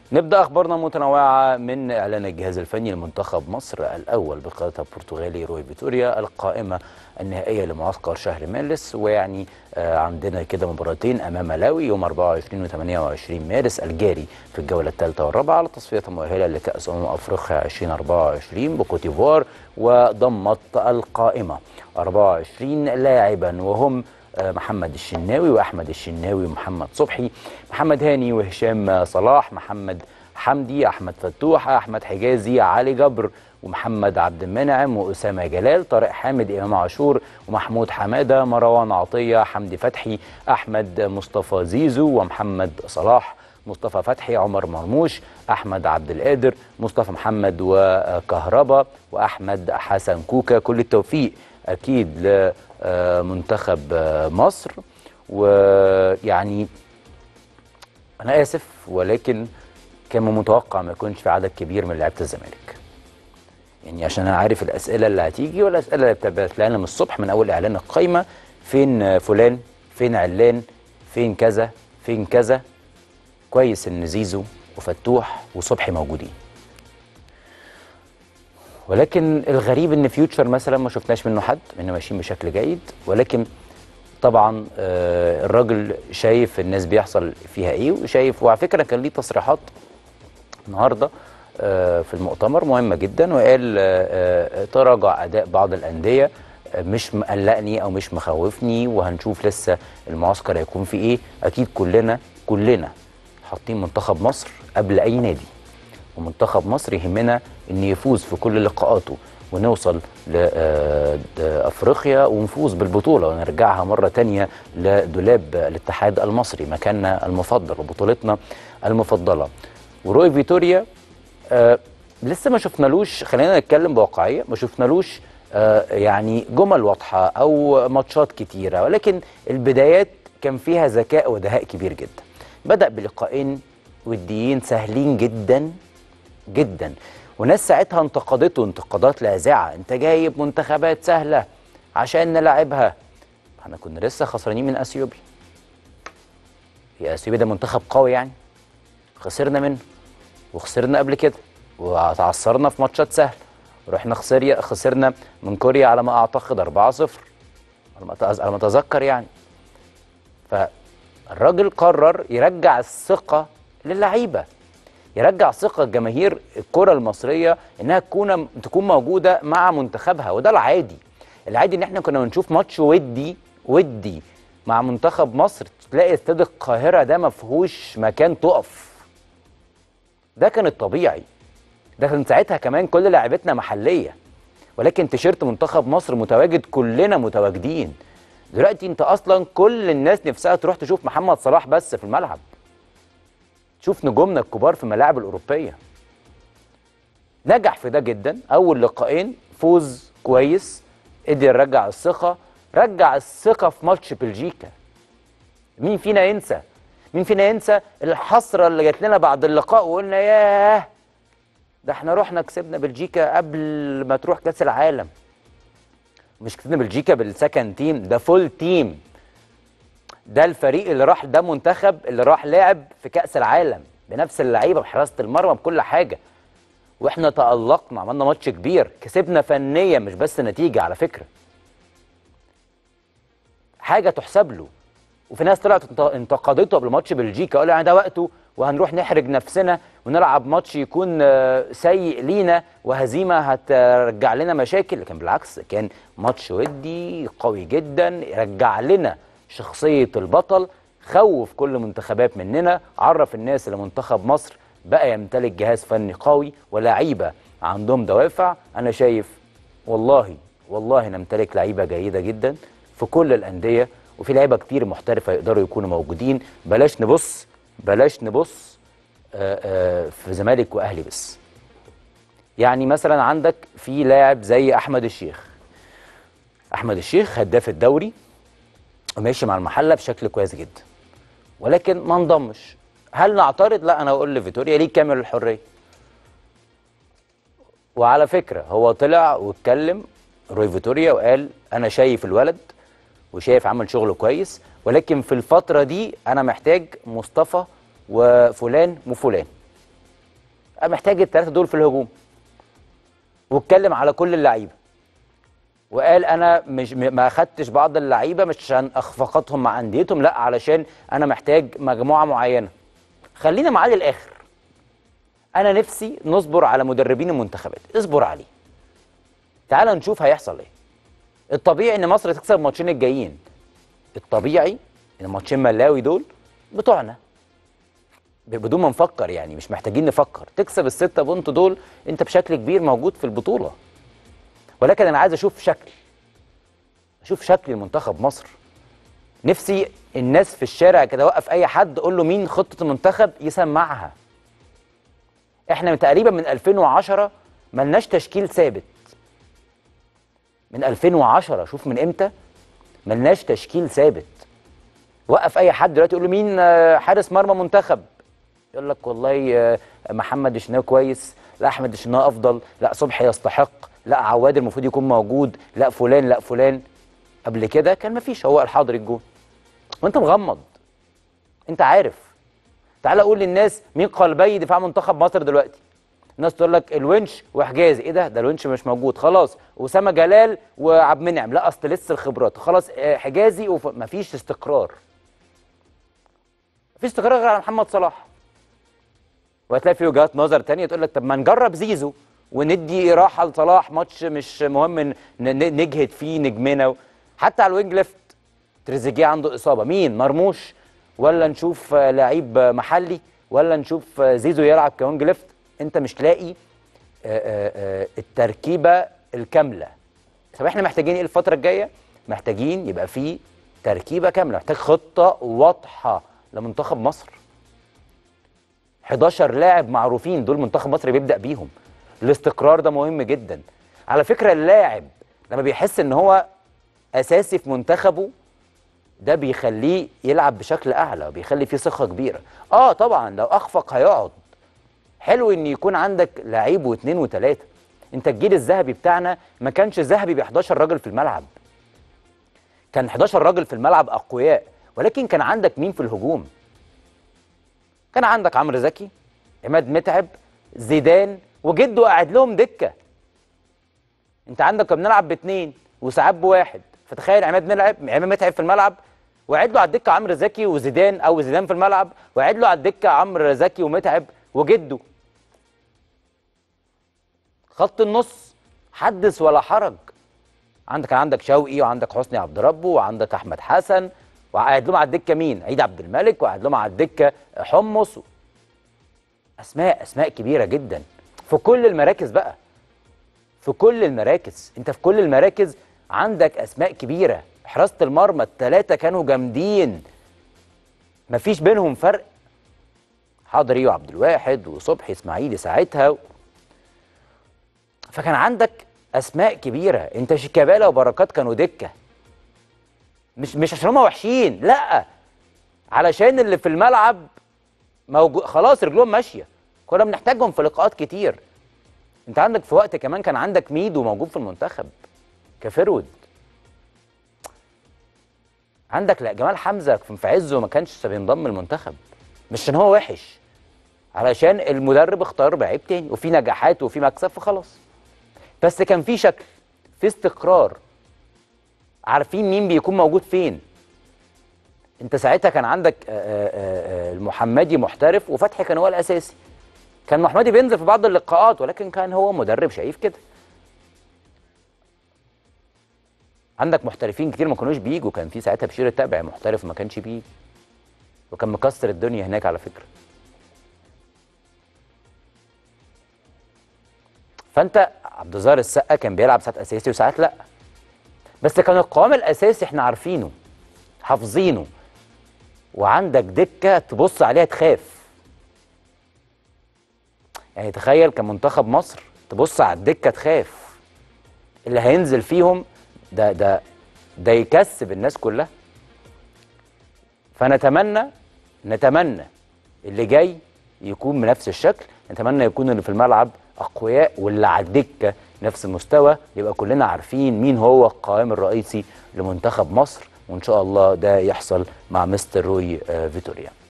نبدا اخبارنا متنوعه من اعلان الجهاز الفني لمنتخب مصر الاول بقياده البرتغالي روي فيتوريا القائمه النهائيه لمعسكر شهر مارس ويعني آه عندنا كده مباراتين امام ملاوي يوم 24 و 28 مارس الجاري في الجوله الثالثه والرابعه على تصفيه المؤهله لكاس امم افريقيا 2024 بكوتيفوار وضمت القائمه 24 لاعبا وهم محمد الشناوي واحمد الشناوي ومحمد صبحي محمد هاني وهشام صلاح محمد حمدي احمد فتوح احمد حجازي علي جبر ومحمد عبد المنعم واسامه جلال طارق حامد امام عاشور ومحمود حماده مروان عطيه حمدي فتحي احمد مصطفى زيزو ومحمد صلاح مصطفى فتحي عمر مرموش احمد عبد القادر مصطفى محمد وكهربا واحمد حسن كوكا كل التوفيق اكيد لمنتخب مصر ويعني انا اسف ولكن كان متوقع ما يكونش في عدد كبير من لعيبه الزمالك يعني عشان انا عارف الاسئله اللي هتيجي والاسئله اللي بتبعت لنا من الصبح من اول اعلان القايمه فين فلان فين علان فين كذا فين كذا كويس ان زيزو وفتوح وصبحي موجودين ولكن الغريب ان فيوتشر مثلا ما شفناش منه حد انه ماشيين بشكل جيد ولكن طبعا آه الراجل شايف الناس بيحصل فيها ايه وشايف وعلى فكره كان ليه تصريحات النهارده آه في المؤتمر مهمه جدا وقال آه تراجع اداء بعض الانديه مش مقلقني او مش مخوفني وهنشوف لسه المعسكر هيكون في ايه اكيد كلنا كلنا حاطين منتخب مصر قبل اي نادي ومنتخب مصر يهمنا ان يفوز في كل لقاءاته ونوصل لافريقيا ونفوز بالبطوله ونرجعها مره تانية لدولاب الاتحاد المصري مكاننا المفضل وبطولتنا المفضله وروي فيتوريا آه لسه ما شفنالوش خلينا نتكلم بواقعيه ما شفنالوش آه يعني جمل واضحه او ماتشات كتيره ولكن البدايات كان فيها ذكاء ودهاء كبير جدا بدا بلقاءين وديين سهلين جدا جدا وناس ساعتها انتقدته انتقادات لاذعه انت جايب منتخبات سهله عشان نلعبها احنا كنا لسه خسرانين من اثيوبيا هي اثيوبيا ده منتخب قوي يعني خسرنا منه وخسرنا قبل كده وتعثرنا في ماتشات سهله ورحنا خسريا خسرنا من كوريا على ما اعتقد 4-0 على ما اتذكر يعني فالراجل قرر يرجع الثقه للعيبه يرجع ثقه جماهير الكره المصريه انها تكون تكون موجوده مع منتخبها وده العادي العادي ان احنا كنا بنشوف ماتش ودي ودي مع منتخب مصر تلاقي استاد القاهره ده ما فيهوش مكان تقف ده كان الطبيعي ده كان ساعتها كمان كل لاعبتنا محليه ولكن تيشيرت منتخب مصر متواجد كلنا متواجدين دلوقتي انت اصلا كل الناس نفسها تروح تشوف محمد صلاح بس في الملعب شوف نجومنا الكبار في الملاعب الأوروبية نجح في ده جدا أول لقاءين فوز كويس قدر يرجع الثقة رجع الثقة في ماتش بلجيكا مين فينا ينسى مين فينا ينسى الحسرة اللي جات لنا بعد اللقاء وقلنا ياه ده احنا رحنا كسبنا بلجيكا قبل ما تروح كأس العالم مش كسبنا بلجيكا بالسكند تيم ده فول تيم ده الفريق اللي راح ده منتخب اللي راح لعب في كأس العالم بنفس اللعيبه بحراسه المرمى بكل حاجه واحنا تألقنا عملنا ماتش كبير كسبنا فنيا مش بس نتيجه على فكره حاجه تحسب له وفي ناس طلعت انتقدته قبل ماتش بلجيكا قالوا يعني ده وقته وهنروح نحرج نفسنا ونلعب ماتش يكون سيء لينا وهزيمه هترجع لنا مشاكل لكن بالعكس كان ماتش ودي قوي جدا رجع لنا شخصية البطل خوف كل منتخبات مننا عرف الناس ان منتخب مصر بقى يمتلك جهاز فني قوي ولاعيبة عندهم دوافع أنا شايف والله والله نمتلك لعيبة جيدة جدا في كل الأندية وفي لعيبة كتير محترفة يقدروا يكونوا موجودين بلاش نبص بلاش نبص آآ آآ في زمالك وأهلي بس يعني مثلا عندك في لاعب زي أحمد الشيخ أحمد الشيخ هداف الدوري وماشي مع المحله بشكل كويس جدا ولكن ما انضمش هل نعترض لا انا اقول لفيتوريا ليه كامل الحريه وعلى فكره هو طلع واتكلم روي فيتوريا وقال انا شايف الولد وشايف عمل شغله كويس ولكن في الفتره دي انا محتاج مصطفى وفلان وفلان محتاج الثلاثه دول في الهجوم واتكلم على كل اللعيبه وقال انا مش م- ما اخدتش بعض اللعيبه مش عشان اخفاقاتهم مع انديتهم لا علشان انا محتاج مجموعه معينه خلينا معاه للاخر انا نفسي نصبر على مدربين المنتخبات اصبر عليه تعال نشوف هيحصل ايه الطبيعي ان مصر تكسب الماتشين الجايين الطبيعي ان ماتشين ملاوي دول بتوعنا ب- بدون ما نفكر يعني مش محتاجين نفكر تكسب الستة بونت دول انت بشكل كبير موجود في البطولة ولكن انا عايز اشوف شكل اشوف شكل المنتخب مصر نفسي الناس في الشارع كده وقف اي حد قول له مين خطة المنتخب يسمعها احنا من تقريبا من 2010 ملناش تشكيل ثابت من 2010 شوف من امتى ملناش تشكيل ثابت وقف اي حد دلوقتي يقول له مين آه، حارس مرمى منتخب يقول لك والله آه، محمد الشناوي كويس لا احمد الشناوي افضل لا صبحي يستحق لا عواد المفروض يكون موجود لا فلان لا فلان قبل كده كان مفيش هو الحاضر الجون وانت مغمض انت عارف تعال قول للناس مين قلبي دفاع منتخب مصر دلوقتي الناس تقول لك الونش وحجازي ايه ده ده الونش مش موجود خلاص اسامه جلال وعبد المنعم لا اصل لسه الخبرات خلاص آه، حجازي وف... مفيش استقرار مفيش استقرار غير على محمد صلاح وهتلاقي في وجهات نظر تانية تقول لك طب ما نجرب زيزو وندي راحه لصلاح ماتش مش مهم ن- ن- نجهد فيه نجمنا حتى على الوينج ليفت تريزيجيه عنده اصابه مين مرموش ولا نشوف آه، لعيب آه، محلي ولا نشوف آه، زيزو يلعب كوينج ليفت انت مش لاقي آه، آه، آه، التركيبه الكامله طب احنا محتاجين ايه الفتره الجايه محتاجين يبقى في تركيبه كامله محتاج خطه واضحه لمنتخب مصر 11 لاعب معروفين دول منتخب مصر بيبدا بيهم الاستقرار ده مهم جدا على فكره اللاعب لما بيحس ان هو اساسي في منتخبه ده بيخليه يلعب بشكل اعلى بيخلي فيه ثقه كبيره اه طبعا لو اخفق هيقعد حلو ان يكون عندك لعيب واثنين وثلاثه انت الجيل الذهبي بتاعنا ما كانش ذهبي ب 11 راجل في الملعب كان 11 راجل في الملعب اقوياء ولكن كان عندك مين في الهجوم كان عندك عمرو زكي عماد متعب زيدان وجده قاعد لهم دكه انت عندك كنا بنلعب باثنين وساعات بواحد فتخيل عماد ملعب عماد متعب في الملعب وقعد له على الدكه عمرو زكي وزيدان او زيدان في الملعب وقعد له على الدكه عمرو زكي ومتعب وجده خط النص حدث ولا حرج عندك كان عندك شوقي وعندك حسني عبد ربه وعندك احمد حسن وقاعد لهم على الدكه مين عيد عبد الملك وقاعد لهم على الدكه حمص اسماء اسماء كبيره جدا في كل المراكز بقى في كل المراكز انت في كل المراكز عندك اسماء كبيره حراسه المرمى الثلاثه كانوا جامدين مفيش بينهم فرق حضري وعبد الواحد وصبحي اسماعيلي ساعتها فكان عندك اسماء كبيره انت شيكابالا وبركات كانوا دكه مش مش عشان هم وحشين لا علشان اللي في الملعب موجود خلاص رجلهم ماشيه كنا بنحتاجهم في لقاءات كتير انت عندك في وقت كمان كان عندك ميدو موجود في المنتخب كفرود عندك لا جمال حمزه في عزه ما كانش بينضم المنتخب مش عشان هو وحش علشان المدرب اختار لعيب تاني وفي نجاحات وفي مكسب فخلاص بس كان في شكل في استقرار عارفين مين بيكون موجود فين انت ساعتها كان عندك آه، آه، آه، المحمدي محترف وفتحي كان هو الاساسي كان محمدي بينزل في بعض اللقاءات ولكن كان هو مدرب شايف كده عندك محترفين كتير ما كانوش بيجوا كان في ساعتها بشير التابع محترف ما كانش بيجي وكان مكسر الدنيا هناك على فكره فانت عبد الظاهر السقا كان بيلعب ساعات اساسي وساعات لا بس كان القوام الاساسي احنا عارفينه حافظينه وعندك دكه تبص عليها تخاف يعني تخيل كمنتخب مصر تبص على الدكه تخاف اللي هينزل فيهم ده ده ده يكسب الناس كلها فنتمنى نتمنى اللي جاي يكون بنفس الشكل نتمنى يكون اللي في الملعب اقوياء واللي على الدكه نفس المستوى يبقى كلنا عارفين مين هو القائم الرئيسي لمنتخب مصر وان شاء الله ده يحصل مع مستر روي آه، فيتوريا